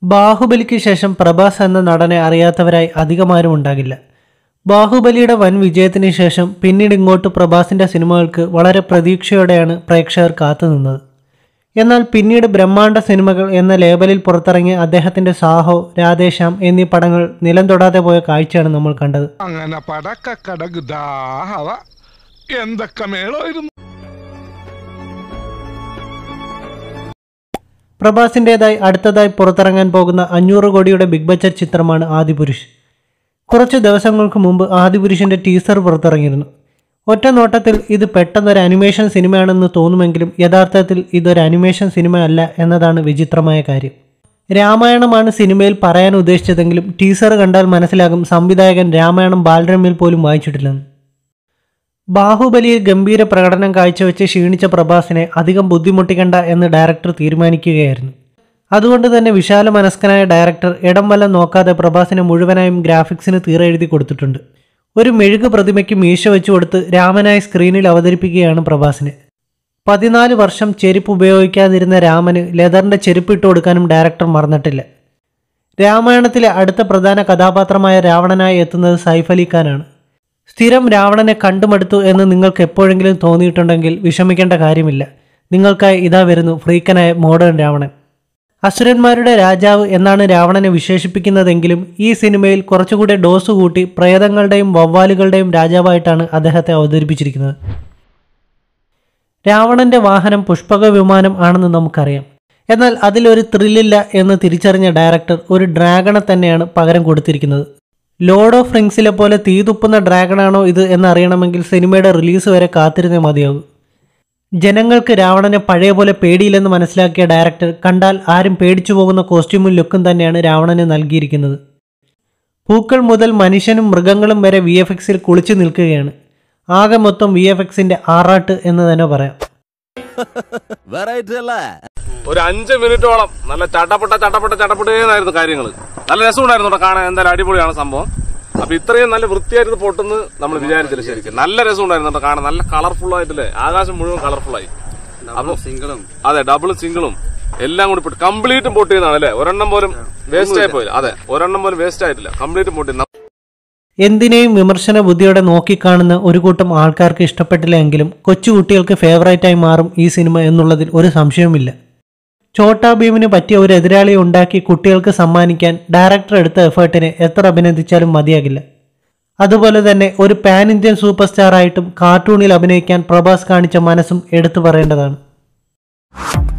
ബാഹുബലിക്ക് ശേഷം പ്രഭാസ് എന്ന നടനെ അറിയാത്തവരായി അധികമാരും ഉണ്ടാകില്ല ബാഹുബലിയുടെ വൻ വിജയത്തിന് ശേഷം പിന്നീട് ഇങ്ങോട്ട് പ്രഭാസിന്റെ സിനിമകൾക്ക് വളരെ പ്രതീക്ഷയോടെയാണ് പ്രേക്ഷകർ കാത്തുനിന്നത് എന്നാൽ പിന്നീട് ബ്രഹ്മാണ്ഡ സിനിമകൾ എന്ന ലേബലിൽ പുറത്തിറങ്ങിയ അദ്ദേഹത്തിന്റെ സാഹോ രാധേശ്യാം എന്നീ പടങ്ങൾ നിലം തൊടാതെ പോയ കാഴ്ചയാണ് നമ്മൾ കണ്ടത് അങ്ങനെ പടക്കക്കടക് ദാഹവ എന്തൊക്കെ മേളമായിരുന്നു പ്രഭാസിൻ്റെതായി അടുത്തതായി പുറത്തിറങ്ങാൻ പോകുന്ന അഞ്ഞൂറ് കോടിയുടെ ബിഗ് ബജറ്റ് ചിത്രമാണ് ആദിപുരുഷ് കുറച്ച് ദിവസങ്ങൾക്ക് മുമ്പ് ആദിപുരുഷിന്റെ ടീസർ പുറത്തിറങ്ങിയിരുന്നു ഒറ്റ നോട്ടത്തിൽ ഇത് പെട്ടെന്നൊരു അനിമേഷൻ സിനിമയാണെന്ന് തോന്നുമെങ്കിലും യഥാർത്ഥത്തിൽ ഇതൊരു അനിമേഷൻ സിനിമ അല്ല എന്നതാണ് വിചിത്രമായ കാര്യം രാമായണമാണ് സിനിമയിൽ പറയാൻ ഉദ്ദേശിച്ചതെങ്കിലും ടീസർ കണ്ടാൽ മനസ്സിലാകും സംവിധായകൻ രാമായണം ബാലരമ്യയിൽ പോലും വായിച്ചിട്ടില്ലെന്ന് ബാഹുബലിയിൽ ഗംഭീര പ്രകടനം കാഴ്ചവെച്ച് ക്ഷീണിച്ച പ്രഭാസിനെ അധികം ബുദ്ധിമുട്ടിക്കണ്ട എന്ന് ഡയറക്ടർ തീരുമാനിക്കുകയായിരുന്നു അതുകൊണ്ട് തന്നെ വിശാല മനസ്കനായ ഡയറക്ടർ ഇടം വല്ലം നോക്കാതെ പ്രഭാസിനെ മുഴുവനായും ഗ്രാഫിക്സിന് തീരെഴുതി കൊടുത്തിട്ടുണ്ട് ഒരു മെഴുക് പ്രതിമയ്ക്ക് മീശ വെച്ചു കൊടുത്ത് രാമനായി സ്ക്രീനിൽ അവതരിപ്പിക്കുകയാണ് പ്രഭാസിനെ പതിനാല് വർഷം ചെരുപ്പ് ഉപയോഗിക്കാതിരുന്ന രാമന് ലെതറിന്റെ ചെരുപ്പ് ഇട്ട് കൊടുക്കാനും ഡയറക്ടർ മറന്നിട്ടില്ല രാമായണത്തിലെ അടുത്ത പ്രധാന കഥാപാത്രമായ രാവണനായി എത്തുന്നത് സൈഫ് അലി ഖാനാണ് സ്ഥിരം രാവണനെ കണ്ടുമടുത്തു എന്ന് നിങ്ങൾക്ക് എപ്പോഴെങ്കിലും തോന്നിയിട്ടുണ്ടെങ്കിൽ വിഷമിക്കേണ്ട കാര്യമില്ല നിങ്ങൾക്കായി ഇതാ വരുന്നു ഫ്രീക്കനായ മോഡേൺ രാവണൻ അസുരന്മാരുടെ രാജാവ് എന്നാണ് രാവണനെ വിശേഷിപ്പിക്കുന്നതെങ്കിലും ഈ സിനിമയിൽ കുറച്ചുകൂടെ ഡോസ് കൂട്ടി പ്രേതങ്ങളുടെയും വവ്വാലുകളുടെയും രാജാവായിട്ടാണ് അദ്ദേഹത്തെ അവതരിപ്പിച്ചിരിക്കുന്നത് രാവണന്റെ വാഹനം പുഷ്പക വിമാനം ആണെന്ന് നമുക്കറിയാം എന്നാൽ അതിലൊരു ത്രില്ലില്ല എന്ന് തിരിച്ചറിഞ്ഞ ഡയറക്ടർ ഒരു ഡ്രാഗണെ തന്നെയാണ് പകരം കൊടുത്തിരിക്കുന്നത് ലോർഡ് ഓഫ് റിങ്സിലെ പോലെ തീതുപ്പുന്ന ഡ്രാഗണാണോ ഇത് എന്നറിയണമെങ്കിൽ സിനിമയുടെ റിലീസ് വരെ കാത്തിരുന്നേ മതിയാകൂ ജനങ്ങൾക്ക് രാവണനെ പഴയ പോലെ പേടിയില്ലെന്ന് മനസ്സിലാക്കിയ ഡയറക്ടർ കണ്ടാൽ ആരും പേടിച്ചു പോകുന്ന കോസ്റ്റ്യൂമും ലുക്കും തന്നെയാണ് രാവണന് നൽകിയിരിക്കുന്നത് പൂക്കൾ മുതൽ മനുഷ്യനും മൃഗങ്ങളും വരെ വി എഫ് എക്സിൽ കുളിച്ചു നിൽക്കുകയാണ് ആകെ മൊത്തം വി എഫ് എക്സിന്റെ ആറാട്ട് എന്ന് തന്നെ പറയാം വെറൈറ്റി അല്ലേ ഒരു അഞ്ച് മിനിറ്റോളം നല്ല ചട്ടപ്പെട്ട ചട്ടപ്പെട്ട ചട്ടപ്പെട്ടേന്നായിരുന്നു കാര്യങ്ങൾ നല്ല രസമുണ്ടായിരുന്നു കേട്ടോ കാണാൻ എന്തായാലും അടിപൊളിയാണ് സംഭവം അപ്പൊ ഇത്രയും നല്ല വൃത്തിയായിട്ട് പൊട്ടുന്ന് നമ്മൾ വിചാരിച്ചില്ല ശരിക്കും നല്ല രസമുണ്ടായിരുന്നു കേട്ടോ കാണാൻ നല്ല കളർഫുൾ ആയിട്ടില്ലേ ആകാശം മുഴുവൻ കളർഫുൾ ആയി അപ്പൊ സിംഗിളും അതെ ഡബിളും സിംഗിളും എല്ലാം കൂടി പൊട്ടി കംപ്ലീറ്റും പൊട്ടിയതാണ് അല്ലേ ഒരെണ്ണം പോലും വേസ്റ്റ് ആയി പോയില്ല അതെ ഒരെണ്ണം പോലും വേസ്റ്റ് ആയിട്ടില്ല കംപ്ലീറ്റും പൊട്ടി എന്തിനേയും വിമർശന ബുദ്ധിയോടെ നോക്കിക്കാണുന്ന ഒരു കൂട്ടം ആൾക്കാർക്ക് ഇഷ്ടപ്പെട്ടില്ല എങ്കിലും കൊച്ചുകുട്ടികൾക്ക് ഫേവറേറ്റായി മാറും ഈ സിനിമ എന്നുള്ളതിൽ ഒരു സംശയവുമില്ല ചോട്ടാ ഭീമിന് പറ്റിയ ഒരു എതിരാളിയെ ഉണ്ടാക്കി കുട്ടികൾക്ക് സമ്മാനിക്കാൻ ഡയറക്ടർ എടുത്ത എഫേർട്ടിനെ എത്ര അഭിനന്ദിച്ചാലും മതിയാകില്ല അതുപോലെ തന്നെ ഒരു പാൻ ഇന്ത്യൻ സൂപ്പർ സ്റ്റാർ ആയിട്ടും കാർട്ടൂണിൽ അഭിനയിക്കാൻ പ്രഭാസ് കാണിച്ച മനസ്സും എടുത്തു പറയേണ്ടതാണ്